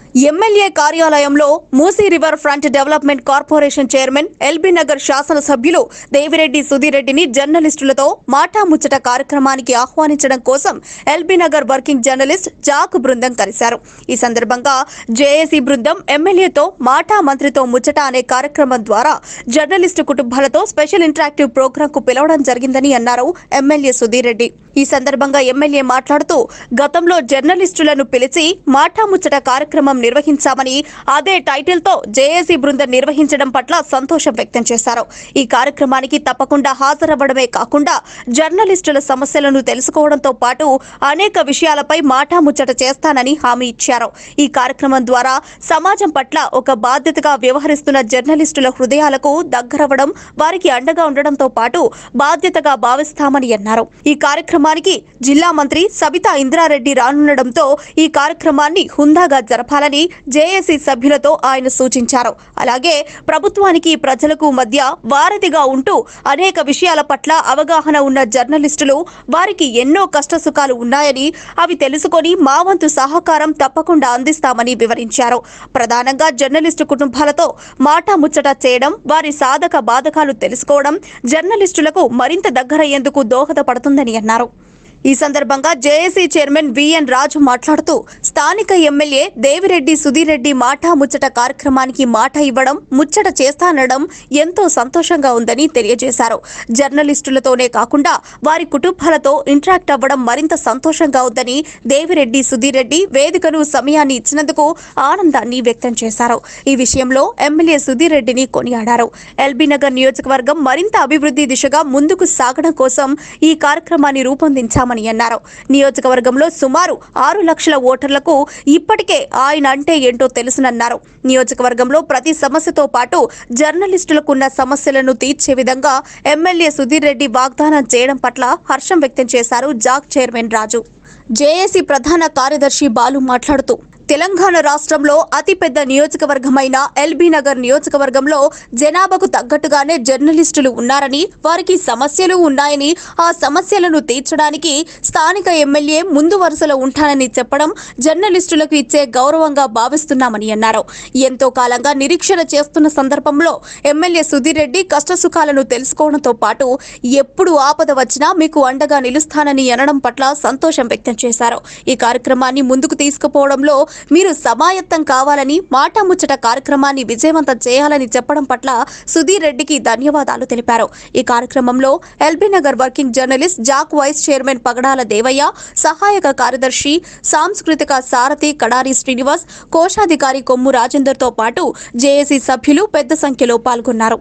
MLA కార్యాలయంలో Musi river front development corporation chairman LB Nagar శాసనసభ్యులు దేవిరెడ్డి సుధీరెడ్డిని జర్నలిస్టులతో మాటా ముచ్చట కార్యక్రమానికి ఆహ్వానించడం కోసం LB Nagar working journalist JAC బృందం కలిశారు ఈ సందర్భంగా జేఏసీ బృందం ఎమ్మెల్యేతో మాటా మంత్రితో ముచ్చట అనే కార్యక్రమం ద్వారా జర్నలిస్టు కుటుంబాలతో స్పెషల్ ఇంటరాక్టివ్ ప్రోగ్రాం కు పిలవడం జరిగిందని అన్నారు ఎమ్మెల్యే సుధీరెడ్డి ఈ సందర్భంగా ఎమ్మెల్యే మాట్లాడుతూ గతంలో జర్నలిస్టులను పిలిచి మాటా ముచ్చట కార్యక్రమం నిర్వహించామని అదే టైటిల్ తో జేఏసీ బృందం నిర్వహించడం పట్ల సంతోషం వ్యక్తం చేశారు ఈ కార్యక్రమానికి తప్పకుండా హాజరవ్వడమే కాకుండా జర్నలిస్టుల సమస్యలను తెలుసుకోవడంతో పాటు అనేక విషయాలపై మాటా ముచ్చట చేస్తానని హామీ ఇచ్చారు ఈ కార్యక్రమం ద్వారా సమాజం పట్ల ఒక బాధ్యతగా వ్యవహరిస్తున్న జర్నలిస్టుల హృదయాలకు దగ్గరవ్వడం వారికి అండగా ఉండడంతో పాటు బాధ్యతగా భావిస్తామని అన్నారు ఈ కార్యక్రమానికి జిల్లా మంత్రి సబితా ఇంద్రారెడ్డి రానుండడంతో ఈ కార్యక్రమాన్ని హుందాగా జరపాలని జేఏసీ సభ్యులతో ఆయన సూచించారు అలాగే ప్రభుత్వానికి ప్రజలకు మధ్య వారధిగా ఉంటూ అనేక విషయాల పట్ల అవగాహన ఉన్న జర్నలిస్టులు వారికి ఎన్నో కష్టసుఖాలు ఉన్నాయని అవి తెలుసుకొని మా వంతు సహకారం తప్పకుండా అందిస్తామని వివరించారు ప్రధానంగా జర్నలిస్టు కుటుంబాలతో మాటా ముచ్చట చేయడం వారి సాధక బాధకాలు తెలుసుకోవడం జర్నలిస్టులకు మరింత దగ్గరయ్యేందుకు దోహదపడుతుందని అన్నారు ఈ సందర్భంగా జేఏసీ చైర్మన్ విఎన్ రాజు మాట్లాడుతూ స్థానిక ఎమ్మెల్యే దేవిరెడ్డి సుధీరెడ్డి మాటా ముచ్చట కార్యక్రమానికి మాట ఇవ్వడం ముచ్చట చేస్తానడం ఎంతో సంతోషంగా ఉందని తెలియజేశారు జర్నలిస్టులతోనే కాకుండా వారి కుటుంబాలతో ఇంటరాక్ట్ అవ్వడం మరింత సంతోషంగా ఉందని దేవిరెడ్డి సుధీరెడ్డి వేదికను సమయాన్ని ఇచ్చినందుకు ఆనందాన్ని వ్యక్తం చేశారు ఈ విషయంలో ఎమ్మెల్యే సుధీరెడ్డిని కొనియాడారు ఎల్బీ నగర్ నియోజకవర్గం మరింత అభివృద్ధి దిశగా ముందుకు సాగడం కోసం ఈ కార్యక్రమాన్ని రూపొందించామని అన్నారు నియోజకవర్గంలో సుమారు ఆరు లక్షల ఓటర్లకు ఇప్పటికే ఆయన అంటే ఏంటో తెలుసునన్నారు నియోజకవర్గంలో ప్రతి సమస్యతో పాటు జర్నలిస్టులకున్న సమస్యలను తీర్చే విధంగా ఎమ్మెల్యే సుధీర్ రెడ్డి వాగ్దానం చేయడం పట్ల హర్షం వ్యక్తం చేశారు జాక్ చైర్మన్ రాజు జేఏసీ ప్రధాన కార్యదర్శి బాలు మాట్లాడుతూ తెలంగాణ రాష్ట్రంలో అతిపెద్ద నియోజకవర్గమైన ఎల్బీ నగర్ నియోజకవర్గంలో జనాభాకు తగ్గట్టుగానే జర్నలిస్టులు ఉన్నారని వారికి సమస్యలు ఉన్నాయని ఆ సమస్యలను తీర్చడానికి స్థానిక ఎమ్మెల్యే ముందు వరుసలో ఉంటానని చెప్పడం జర్నలిస్టులకు ఇచ్చే గౌరవంగా భావిస్తున్నామని అన్నారు ఎంతో కాలంగా నిరీక్షణ చేస్తున్న సందర్భంలో ఎమ్మెల్యే సుధీర్ రెడ్డి కష్టసుఖాలను తెలుసుకోవడంతో పాటు ఎప్పుడు ఆపద వచ్చినా మీకు అండగా నిలుస్తానని అనడం పట్ల సంతోషం వ్యక్తం చేశారు ఈ కార్యక్రమాన్ని ముందుకు తీసుకుపోవడంలో మీరు సమాయత్తం కావాలని మాట ముచ్చట కార్యక్రమాన్ని విజయవంతం చేయాలని చెప్పడం పట్ల సుధీర్ రెడ్డికి ధన్యవాదాలు తెలిపారు ఈ కార్యక్రమంలో LB Nagar working journalist JAC vice chairman Pagadala Devaiah సహాయక కార్యదర్శి సాంస్కృతిక సారథి కడారి శ్రీనివాస్ కోశాధికారి కొమ్ము రాజేందర్ తో పాటు జేఏసీ సభ్యులు పెద్ద సంఖ్యలో పాల్గొన్నారు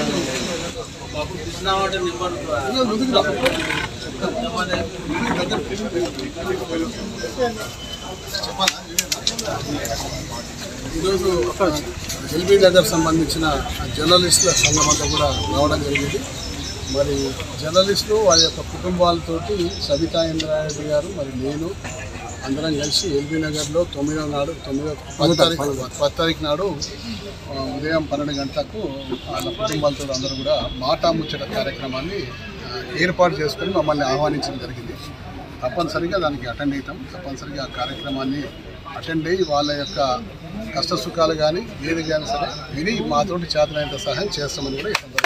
ఈరోజు ఎల్బీ నగర్ సంబంధించిన జర్నలిస్టుల సంఘం అంతా కూడా రావడం జరిగింది మరి జర్నలిస్టులు వారి యొక్క కుటుంబాలతోటి సబితా ఇంద్రారెడ్డి గారు మరి నేను అందరం కలిసి ఎల్బీ నగర్లో తొమ్మిదవ నాడు తొమ్మిదవ పది తారీఖు పది తారీఖు నాడు ఆ, ఉదయం పన్నెండు గంటలకు వాళ్ళ కుటుంబాలతో అందరూ కూడా మాటా ముచ్చట కార్యక్రమాన్ని ఆ, ఏర్పాటు చేసుకొని మమ్మల్ని ఆహ్వానించడం జరిగింది తప్పనిసరిగా దానికి అటెండ్ అవుతాం తప్పనిసరిగా ఆ కార్యక్రమాన్ని అటెండ్ అయ్యి వాళ్ళ యొక్క కష్ట సుఖాలు కానీ ఏది కానీ సరే విని మాతోటి చేతనైనంత సహాయం చేస్తామని కూడా ఈ సందర్భంగా